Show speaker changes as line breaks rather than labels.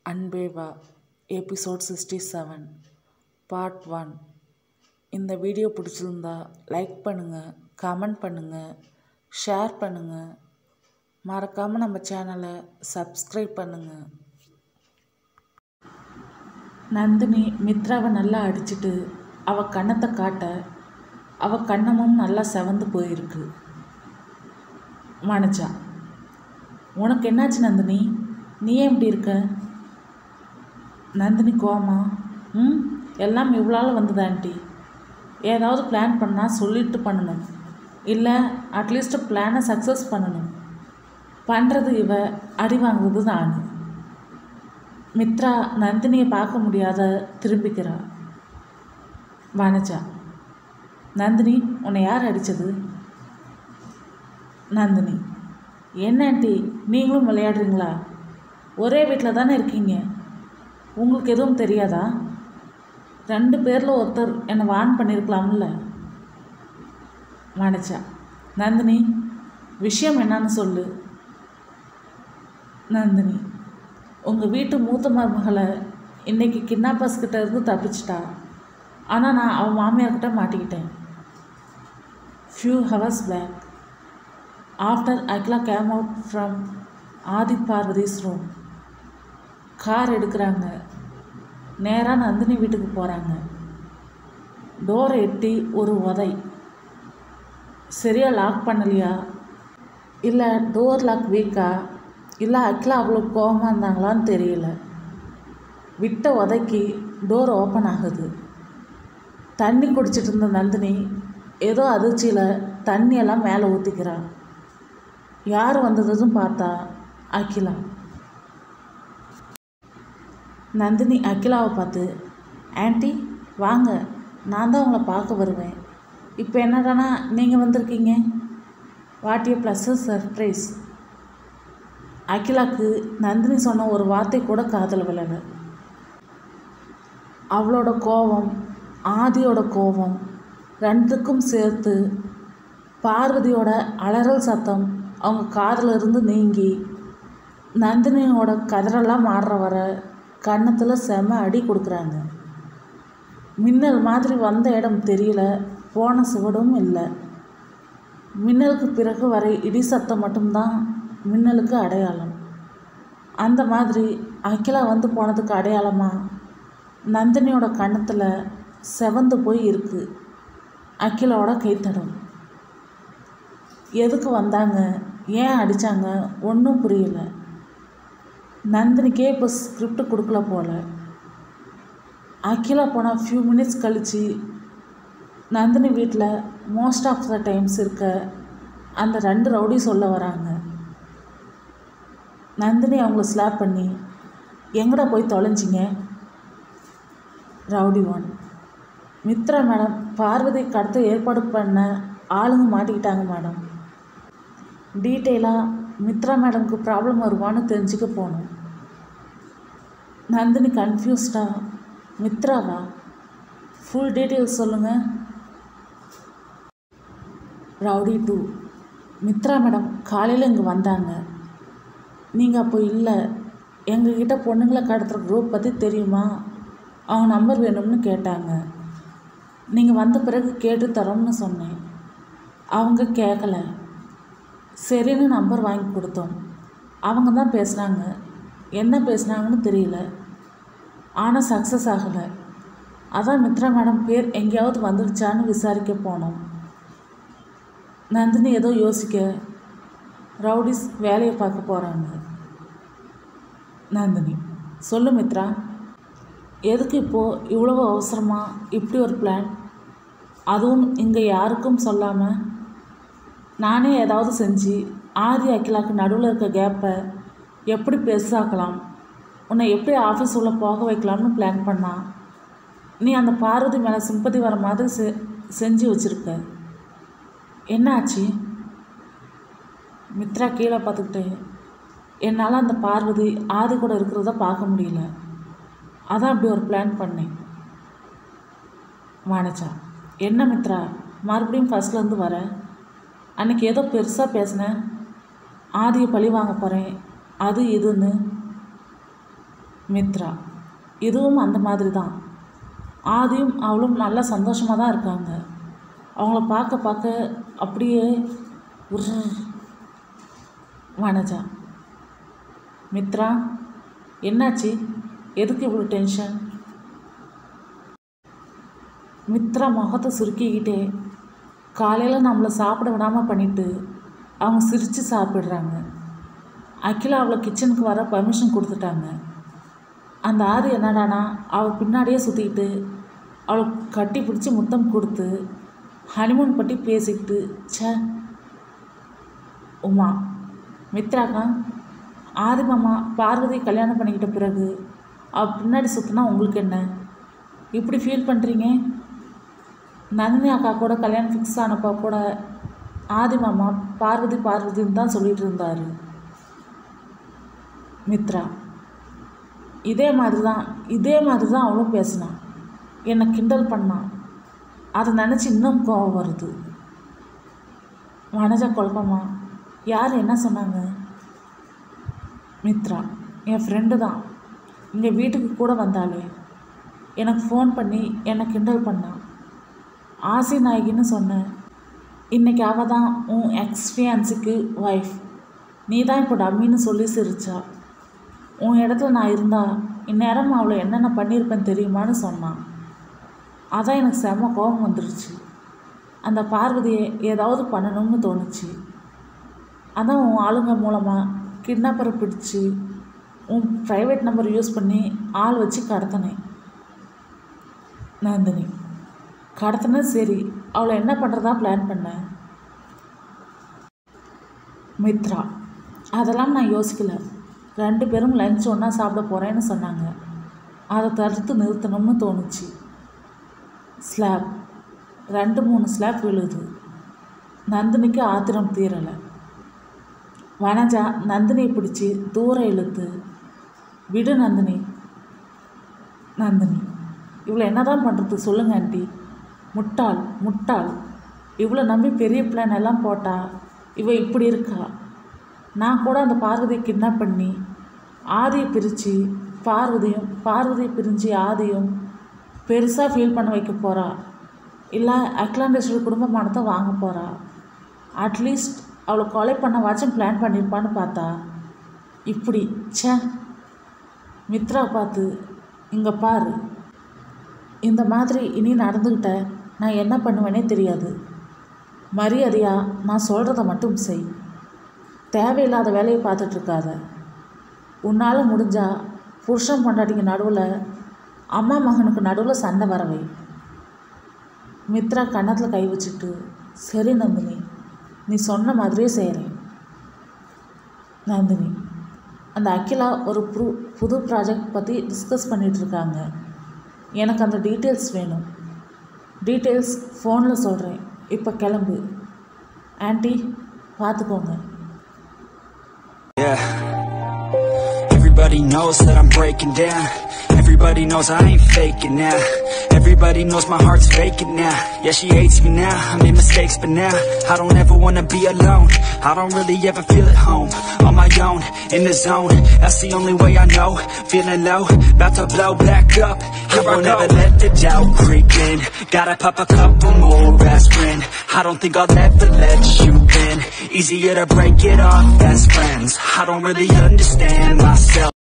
அன்பே வா episode sixty seven part one இந்த வீடியோ பிடிச்சிருந்தா லைக் பண்ணுங்கள் கமெண்ட் பண்ணுங்கள் ஷேர் பண்ணுங்கள் மறக்காமல் நம்ம சேனலை சப்ஸ்கிரைப் பண்ணுங்கள் நந்தினி மித்ராவை நல்லா அடிச்சிட்டு அவள் கன்னத்தை காட்ட அவள் கன்னமும் நல்லா செவந்து போயிருக்கு மனஜா உனக்கு என்னாச்சு நந்தினி நீ ஏன் இப்படி இருக்க நந்தினி கோமா ம் எல்லாம் இவ்வளால் வந்தது ஆண்டி ஏதாவது பிளான் பண்ணால் சொல்லிட்டு பண்ணணும் இல்லை அட்லீஸ்ட் பிளானை சக்ஸஸ் பண்ணணும் பண்ணுறது இவ அடி வாங்குவது நான் மித்ரா நந்தினியை பார்க்க முடியாத திரும்பிக்கிறா வனஜா நந்தினி உன்னை யார் அடித்தது நந்தினி என்ன ஆண்டி நீங்களும் விளையாடுறீங்களா ஒரே வீட்டில் தானே இருக்கீங்க உங்களுக்கு எதுவும் தெரியாதா ரெண்டு பேரில் ஒருத்தர் என்னை வான் பண்ணியிருக்கலாம்ல வனஜா நந்தினி விஷயம் என்னன்னு சொல்லு நந்தினி உங்கள் வீட்டு மூத்த மருமகளை இன்றைக்கி கிட்னாப்பர்ஸ் கிட்ட இருந்து தப்பிச்சிட்டா ஆனால் நான் அவன் மாமியார்கிட்ட மாட்டிக்கிட்டேன் few hours back after Akila came out from Adhi Parvathi's room car எடுக்கிறாங்க நேராக நந்தினி வீட்டுக்கு போகிறாங்க டோரை எட்டி ஒரு உதை சரியாக லாக் பண்ணலையா இல்லை டோர் லாக் வீக்கா இல்லை அகிலா அவ்வளோ கோபமாக இருந்தாங்களான்னு தெரியல விட்ட உதைக்கி டோர் ஓப்பன் ஆகுது தண்ணி குடிச்சிட்டு இருந்த நந்தினி ஏதோ அதிர்ச்சியில் தண்ணியெல்லாம் மேலே ஊற்றிக்கிறா யார் வந்ததும் பார்த்தா அகிலா நந்தினி அகிலாவை பார்த்து ஆன்ட்டி வாங்க நான் தான் உங்களை பார்க்க வருவேன் இப்போ என்னடானா நீங்கள் வந்திருக்கீங்க வாட் ஏ ப்ளஸ் சர்ப்ரைஸ் அகிலாக்கு நந்தினி சொன்ன ஒரு வார்த்தை கூட காதல் விழலை அவளோட கோபம் ஆதியோட கோபம் ரெண்டுக்கும் சேர்த்து பார்வதியோட அலறல் சத்தம் அவங்க காதில் இருந்து நீங்கி நந்தினியோட கதறெல்லாம் மாறுற வர கன்னத்தில் செம அடி கொடுக்குறாங்க மின்னல் மாதிரி வந்த இடம் தெரியல போன சுவடும் இல்லை மின்னலுக்கு பிறகு வரை இடி சத்தம் மட்டும்தான் மின்னலுக்கு அடையாளம் அந்த மாதிரி அகிலா வந்து போனதுக்கு அடையாளமாக நந்தினியோட கன்னத்தில் செவந்து போய் இருக்கு அகிலாவோட கைத்தடம் எதுக்கு வந்தாங்க ஏன் அடித்தாங்க ஒன்றும் புரியல நந்தினிக்கே இப்போ ஸ்கிரிப்ட் கொடுக்கல போல அகிலா போனால் ஃபியூ மினிட்ஸ் கழித்து நந்தினி வீட்டில் மோஸ்ட் ஆஃப் த டைம்ஸ் இருக்க அந்த ரெண்டு ரவுடி சொல்ல வராங்க நந்தினி அவங்கள ஸ்லாப் பண்ணி எங்கடா போய் தொலைஞ்சிங்க rowdy one Mithra madam Parvathi கடத்த ஏற்பாடு பண்ண ஆளுங்க மாட்டிக்கிட்டாங்க மேடம் டீட்டெயிலாக மித்ரா மேடம்க்கு ப்ராப்ளம் வருவான்னு தெரிஞ்சுக்க போனோம் நந்தினி கன்ஃபியூஸ்டா மித்ராவா ஃபுல் டீட்டெயில்ஸ் சொல்லுங்கள் ரவுடி டூ மித்ரா மேடம் காலையில் இங்கே வந்தாங்க நீங்கள் அப்போ இல்லை எங்ககிட்ட பொண்ணுங்களை கடத்துகிற குரூப் பற்றி தெரியுமா அவங்க நம்பர் வேணும்னு கேட்டாங்க நீங்கள் வந்த பிறகு கேட்டு தரோம்னு சொன்னேன் அவங்க கேட்கல சரின்னு நம்பர் வாங்கி கொடுத்தோம் அவங்க தான் பேசுனாங்க என்ன பேசுனாங்கன்னு தெரியல ஆனால் சக்ஸஸ் ஆகலை அதான் மித்ரா மேடம் பேர் எங்கேயாவது வந்துடுச்சான்னு விசாரிக்க போனோம் நந்தினி ஏதோ யோசிக்க ரவுடிஸ் வேலையை பார்க்க போகிறாங்க நந்தினி சொல்லு மித்ரா எதுக்கு இப்போது இவ்வளவு அவசரமாக இப்படி ஒரு பிளான் அதுவும் இங்கே யாருக்கும் சொல்லாமல் நானே ஏதாவது செஞ்சு ஆதி அகிலாக்கு நடுவில் இருக்க கேப்பை எப்படி பெருசாக்கலாம் உன்னை எப்படி ஆஃபீஸ் உள்ள போக வைக்கலாம்னு பிளான் பண்ணா நீ அந்த பார்வதி மேலே சிம்பதி வர மாதிரி செ செஞ்சு வச்சுருக்க என்ன ஆச்சு மித்ரா கீழே பார்த்துக்கிட்டு என்னால் அந்த பார்வதி ஆதி கூட இருக்கிறத பார்க்க முடியல அதான் அப்படி ஒரு பிளான் பண்ணேன் வானச்சா என்ன மித்ரா மறுபடியும் ஃபஸ்ட்லேருந்து வர அன்றைக்கி ஏதோ பெருசாக பேசினேன் ஆதியை பழி வாங்க போகிறேன் அது இதுன்னு மித்ரா இதுவும் அந்த மாதிரி தான் ஆதியும் அவளும் நல்லா சந்தோஷமாக தான் இருக்காங்க அவங்கள பார்க்க பார்க்க அப்படியே உர் வனஜா மித்ரா என்னாச்சு எதுக்கு இவ்வளோ டென்ஷன் மித்ரா முகத்தை சுருக்கிக்கிட்டே காலையில் நம்மளை சாப்பிட விடாமல் பண்ணிட்டு அவங்க சிரித்து சாப்பிட்றாங்க அகிலா அவளை கிச்சனுக்கு வர பர்மிஷன் கொடுத்துட்டாங்க அந்த ஆதி என்னடானா அவள் பின்னாடியே சுற்றிக்கிட்டு அவளை கட்டி பிடிச்சி முத்தம் கொடுத்து ஹனிமூன் பற்றி பேசிக்கிட்டு ச்சே உமா மித்ராக்கா ஆதி மாமா பார்வதி கல்யாணம் பண்ணிக்கிட்ட பிறகு அவள் பின்னாடி சுற்றினா உங்களுக்கு என்ன இப்படி ஃபீல் பண்ணுறீங்க நந்தினி அக்கா கூட கல்யாணம் ஃபிக்ஸ் ஆனப்போ கூட ஆதி மாமா பார்வதி பார்வதின்னு தான் சொல்லிட்டு இருந்தார் மித்ரா இதே மாதிரி தான் இதே மாதிரி தான் அவளும் பேசினான் என்னை கிண்டல் பண்ணான் அதை நினச்சி இன்னும் கோவம் வருது வனஜா குழப்பமா யார் என்ன சொன்னாங்க மித்ரா என் ஃப்ரெண்டு தான் இங்கே வீட்டுக்கு கூட வந்தாளே எனக்கு ஃபோன் பண்ணி என்னை கிண்டல் பண்ணான் ஆசி நாயகின்னு சொன்னேன் இன்னைக்கு அவள் தான் உன் எக்ஸ்பியன்ஸுக்கு ஒய்ஃப் நீ தான் இப்போ டம்மின்னு சொல்லி சிரிச்சா உன் இடத்துல நான் இருந்தா இந்நேரம் அவளை என்னென்ன பண்ணியிருப்பேன் தெரியுமான்னு சொன்னான் அதான் எனக்கு செம கோபம் வந்துருச்சு அந்த பார்வதியை ஏதாவது பண்ணணும்னு தோணுச்சு அதான் உன் ஆளுங்க மூலமாக கிட்னாப்பரை பிடிச்சி உன் ப்ரைவேட் நம்பர் யூஸ் பண்ணி ஆள் வச்சு கடத்தினேன் நந்தினி கடத்தினது சரி அவளை என்ன பண்ணுறதா பிளான் பண்ணேன் மித்ரா அதெல்லாம் நான் யோசிக்கல ரெண்டு பேரும் லஞ்ச் ஒன்றா சாப்பிட போகிறேன்னு சொன்னாங்க அதை தடுத்து நிறுத்தணும்னு தோணுச்சு ஸ்லாப் ரெண்டு மூணு ஸ்லாப் விழுது நந்தினிக்கு ஆத்திரம் தீரலை வனஜா நந்தினியை பிடிச்சி தூரம் இழுத்து விடு நந்தினி நந்தினி இவளை என்னதான் பண்ணுறது சொல்லுங்க ஆண்டி முட்டாள் முட்டாள் இவ்வளோ நம்பி பெரிய பிளான் எல்லாம் போட்டா இவ இப்படி இருக்கா நான் கூட அந்த பார்வதியை கிட்னாப் பண்ணி ஆதியை பிரித்து பார்வதியும் பார்வதியை பிரிஞ்சு ஆதியும் பெருசாக ஃபீல் பண்ண வைக்க போகிறா இல்லை அக்லாண்டேஸ்வரி குடும்ப மானத்தை வாங்க போகிறா அட்லீஸ்ட் அவளை கொலை பண்ண வாச்சும் பிளான் பண்ணியிருப்பான்னு பார்த்தா இப்படி ச்சே மித்ரா பார்த்து இங்கே பாரு இந்த மாதிரி இனி நடந்துக்கிட்ட நான் என்ன பண்ணுவேனே தெரியாது மரியாதையாக நான் சொல்கிறத மட்டும் செய் தேவையில்லாத வேலையை பார்த்துட்டு இருக்காத உன்னால் முடிஞ்சா புருஷன் பொண்டாட்டிக்கு நடுவில் அம்மா மகனுக்கு நடுவில் சண்டை வரவை மித்ரா கன்னத்தில் கை வச்சுட்டு சரி நந்தினி நீ சொன்ன மாதிரியே செய்கிறேன் நந்தினி அந்த அகிலா ஒரு புது புது ப்ராஜெக்ட் பற்றி டிஸ்கஸ் பண்ணிகிட்டு இருக்காங்க எனக்கு அந்த டீட்டெயில்ஸ் வேணும் டீட்டெயில்ஸ் ஃபோனில் சொல்கிறேன் இப்போ கிளம்பு ஆன்ட்டி பார்த்துக்கோங்க
Yeah. Everybody knows that I'm breaking down. Everybody knows I ain't faking now. Everybody knows my heart's faking now. Yeah, she hates me now. I made mistakes, but now I don't ever wanna be alone. I don't really ever feel at home. On my own, in the zone. That's the only way I know. Feeling low, about to blow back up. I won't ever let the doubt creep in. Gotta pop a couple more aspirin. I don't think I'll ever let you in. Easier to break it off best friends. I don't really understand myself.